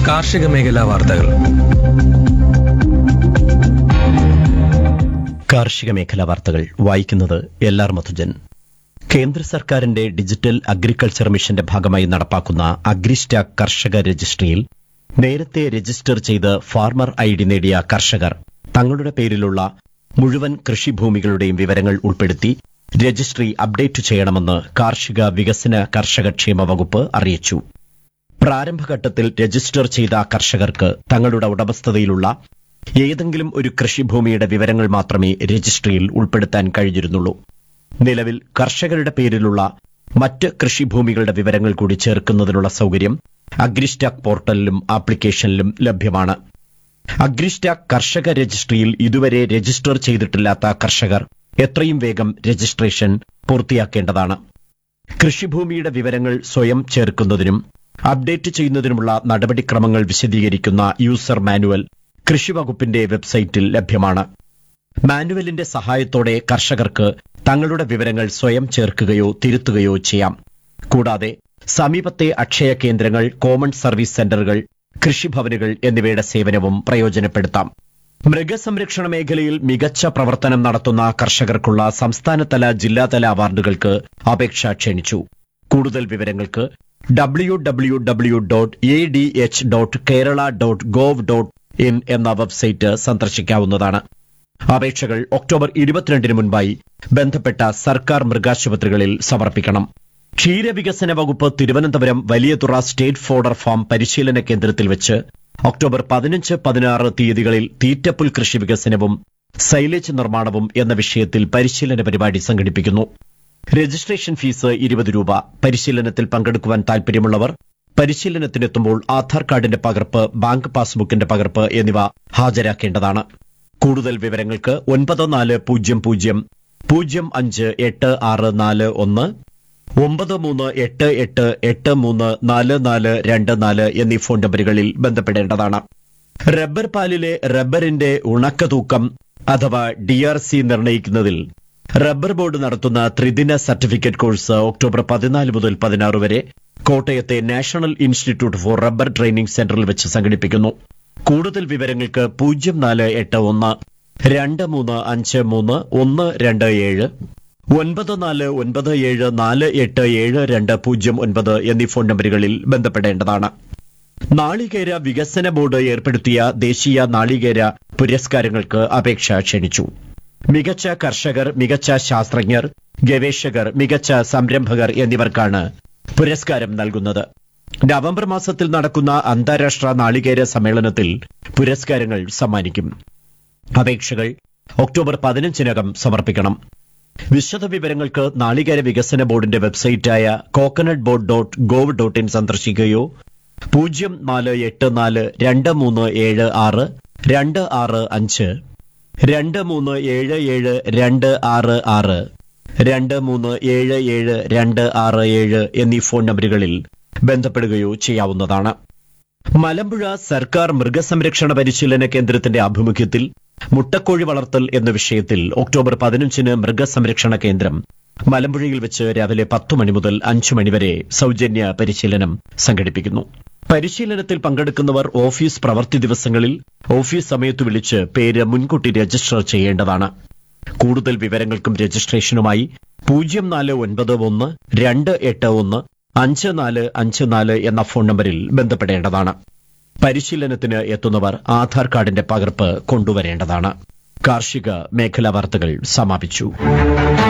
കാർഷിക മേഖലാ വാർത്തകൾ കാർഷിക മേഖലാ വാർത്തകൾ വായിക്കുന്നത് എൽ ആർ മധുജൻ കേന്ദ്ര സർക്കാരിന്റെ ഡിജിറ്റൽ അഗ്രികൾച്ചർ മിഷന്റെ ഭാഗമായി നടപ്പാക്കുന്ന അഗ്രിസ്റ്റാക് കർഷക രജിസ്ട്രിയിൽ നേരത്തെ രജിസ്റ്റർ ചെയ്ത് ഫാർമർ ഐ ഡി നേടിയ കർഷകർ തങ്ങളുടെ പേരിലുള്ള മുഴുവൻ കൃഷിഭൂമികളുടെയും വിവരങ്ങൾ ഉൾപ്പെടുത്തി രജിസ്ട്രി അപ്ഡേറ്റ് ചെയ്യണമെന്ന് കാർഷിക വികസന കർഷകക്ഷേമ വകുപ്പ് അറിയിച്ചു പ്രാരംഭഘട്ടത്തിൽ രജിസ്റ്റർ ചെയ്ത കർഷകർക്ക് തങ്ങളുടെ ഉടമസ്ഥതയിലുള്ള ഏതെങ്കിലും ഒരു കൃഷിഭൂമിയുടെ വിവരങ്ങൾ മാത്രമേ രജിസ്ട്രിയിൽ ഉൾപ്പെടുത്താൻ കഴിഞ്ഞിരുന്നുള്ളൂ നിലവിൽ കർഷകരുടെ പേരിലുള്ള മറ്റ് കൃഷിഭൂമികളുടെ വിവരങ്ങൾ കൂടി ചേർക്കുന്നതിനുള്ള സൗകര്യം അഗ്രിസ്റ്റാക് പോർട്ടലിലും ആപ്ലിക്കേഷനിലും ലഭ്യമാണ് അഗ്രിസ്റ്റാക് കർഷക രജിസ്ട്രിയിൽ ഇതുവരെ രജിസ്റ്റർ ചെയ്തിട്ടില്ലാത്ത കർഷകർ എത്രയും വേഗം രജിസ്ട്രേഷൻ പൂർത്തിയാക്കേണ്ടതാണ് കൃഷിഭൂമിയുടെ വിവരങ്ങൾ സ്വയം ചേർക്കുന്നതിനും അപ്ഡേറ്റ് ചെയ്യുന്നതിനുമുള്ള നടപടിക്രമങ്ങൾ വിശദീകരിക്കുന്ന യൂസർ മാനുവൽ കൃഷിവകുപ്പിന്റെ വെബ്സൈറ്റിൽ ലഭ്യമാണ് മാനുവലിന്റെ സഹായത്തോടെ കർഷകർക്ക് തങ്ങളുടെ വിവരങ്ങൾ സ്വയം ചേർക്കുകയോ തിരുത്തുകയോ ചെയ്യാം കൂടാതെ സമീപത്തെ അക്ഷയ കേന്ദ്രങ്ങൾ കോമൺ സർവീസ് സെന്ററുകൾ കൃഷിഭവനുകൾ എന്നിവയുടെ സേവനവും പ്രയോജനപ്പെടുത്താം മൃഗസംരക്ഷണ മേഖലയിൽ മികച്ച പ്രവർത്തനം നടത്തുന്ന കർഷകർക്കുള്ള സംസ്ഥാനതല ജില്ലാതല അവാർഡുകൾക്ക് അപേക്ഷ ക്ഷണിച്ചു കൂടുതൽ വിവരങ്ങൾക്ക് W W W dot A D H dot Kerala dot gov dot in എന്ന വെബ്സൈറ്റ് സന്ദർശിക്കാവുന്നതാണ് അപേക്ഷകൾ ഒക്ടോബർ ഇരുപത്തിരണ്ടിന് മുൻപായി ബന്ധപ്പെട്ട സർക്കാർ മൃഗാശുപത്രികളിൽ സമർപ്പിക്കണം ക്ഷീരവികസന വകുപ്പ് Thiruvananthapuram Valiyathura state fodder farm പരിശീലന കേന്ദ്രത്തിൽ വെച്ച് ഒക്ടോബർ പതിനഞ്ച് പതിനാറ് തീയതികളിൽ തീറ്റപ്പുൽ കൃഷി വികസനവും സൈലേജ് നിർമ്മാണവും എന്ന വിഷയത്തിൽ പരിശീലന പരിപാടി സംഘടിപ്പിക്കുന്നു രജിസ്ട്രേഷൻ ഫീസ് ഇരുപത് രൂപ പരിശീലനത്തിൽ പങ്കെടുക്കുവാൻ താൽപര്യമുള്ളവർ പരിശീലനത്തിനെത്തുമ്പോൾ ആധാർ കാർഡിന്റെ പകർപ്പ് ബാങ്ക് പാസ്ബുക്കിന്റെ പകർപ്പ് എന്നിവ ഹാജരാക്കേണ്ടതാണ് കൂടുതൽ വിവരങ്ങൾക്ക് ഒൻപത് നാല് പൂജ്യം പൂജ്യം പൂജ്യം അഞ്ച് എട്ട് ആറ് നാല് ഒന്ന് ഒമ്പത് മൂന്ന് എട്ട് എട്ട് എട്ട് മൂന്ന് നാല് നാല് രണ്ട് നാല് എന്നീ ഫോൺ നമ്പറുകളിൽ ബന്ധപ്പെടേണ്ടതാണ് റബ്ബർ പാലിലെ റബ്ബറിന്റെ ഉണക്കതൂക്കം അഥവാ ഡി ആർ സി നിർണ്ണയിക്കുന്നതിൽ റബ്ബർ ബോർഡ് നടത്തുന്ന ത്രിദിന സർട്ടിഫിക്കറ്റ് കോഴ്സ് ഒക്ടോബർ പതിനാല് മുതൽ പതിനാറ് വരെ കോട്ടയത്തെ national institute for rubber training സെന്ററിൽ വെച്ച് സംഘടിപ്പിക്കുന്നു കൂടുതൽ വിവരങ്ങൾക്ക് പൂജ്യം നാല് എട്ട് ഒന്ന് രണ്ട് മൂന്ന് അഞ്ച് മൂന്ന് ഒന്ന് രണ്ട് ഏഴ് ഒൻപത് നാല് ഒൻപത് ഏഴ് നാല് എട്ട് ഏഴ് രണ്ട് പൂജ്യം ഒൻപത് എന്നീ ഫോൺ നമ്പറുകളിൽ ബന്ധപ്പെടേണ്ടതാണ് നാളികേര വികസന ബോർഡ് ഏർപ്പെടുത്തിയ ദേശീയ നാളികേര പുരസ്കാരങ്ങൾക്ക് അപേക്ഷ ക്ഷണിച്ചു മികച്ച കർഷകർ മികച്ച ശാസ്ത്രജ്ഞർ ഗവേഷകർ മികച്ച സംരംഭകർ എന്നിവർക്കാണ് പുരസ്കാരം നൽകുന്നത് നവംബർ മാസത്തിൽ നടക്കുന്ന അന്താരാഷ്ട്ര നാളികേര സമ്മേളനത്തിൽ പുരസ്കാരങ്ങൾ സമ്മാനിക്കും അപേക്ഷകൾ ഒക്ടോബർ പതിനഞ്ചിനകം സമർപ്പിക്കണം വിശദ വിവരങ്ങൾക്ക് നാളികേര വികസന ബോർഡിന്റെ വെബ്സൈറ്റായ coconut board dot gov dot in സന്ദർശിക്കുകയോ പൂജ്യം നാല് എട്ട് നാല് രണ്ട് മൂന്ന് ഏഴ് ആറ് രണ്ട് ആറ് അഞ്ച് രണ്ട് മൂന്ന് ഏഴ് ഏഴ് രണ്ട് ആറ് ആറ് രണ്ട് മൂന്ന് ഏഴ് ഏഴ് രണ്ട് ആറ് ഏഴ് എന്നീ ഫോൺ നമ്പറുകളിൽ ബന്ധപ്പെടുകയോ ചെയ്യാവുന്നതാണ് മലമ്പുഴ സർക്കാർ മൃഗസംരക്ഷണ പരിശീലന കേന്ദ്രത്തിന്റെ ആഭിമുഖ്യത്തിൽ മുട്ടക്കോഴി വളർത്തൽ എന്ന വിഷയത്തിൽ ഒക്ടോബർ പതിനഞ്ചിന് മൃഗസംരക്ഷണ കേന്ദ്രം മലമ്പുഴയിൽ വെച്ച് രാവിലെ പത്തു മണി മുതൽ അഞ്ചു മണിവരെ സൗജന്യ പരിശീലനം സംഘടിപ്പിക്കുന്നു പരിശീലനത്തിൽ പങ്കെടുക്കുന്നവർ ഓഫീസ് പ്രവൃത്തി ദിവസങ്ങളിൽ ഓഫീസ് സമയത്ത് വിളിച്ച് പേര് മുൻകൂട്ടി രജിസ്റ്റർ ചെയ്യേണ്ടതാണ് കൂടുതൽ വിവരങ്ങൾക്കും രജിസ്ട്രേഷനുമായി പൂജ്യം നാല് ഒൻപത് ഒന്ന് രണ്ട് എട്ട് ഒന്ന് അഞ്ച് നാല് അഞ്ച് നാല് എന്ന ഫോൺ നമ്പറിൽ ബന്ധപ്പെടേണ്ടതാണ് പരിശീലനത്തിന് എത്തുന്നവർ ആധാർ കാർഡിന്റെ പകർപ്പ് കൊണ്ടുവരേണ്ടതാണ് കാർഷിക മേഖലാ വാർത്തകൾ സമാപിച്ചു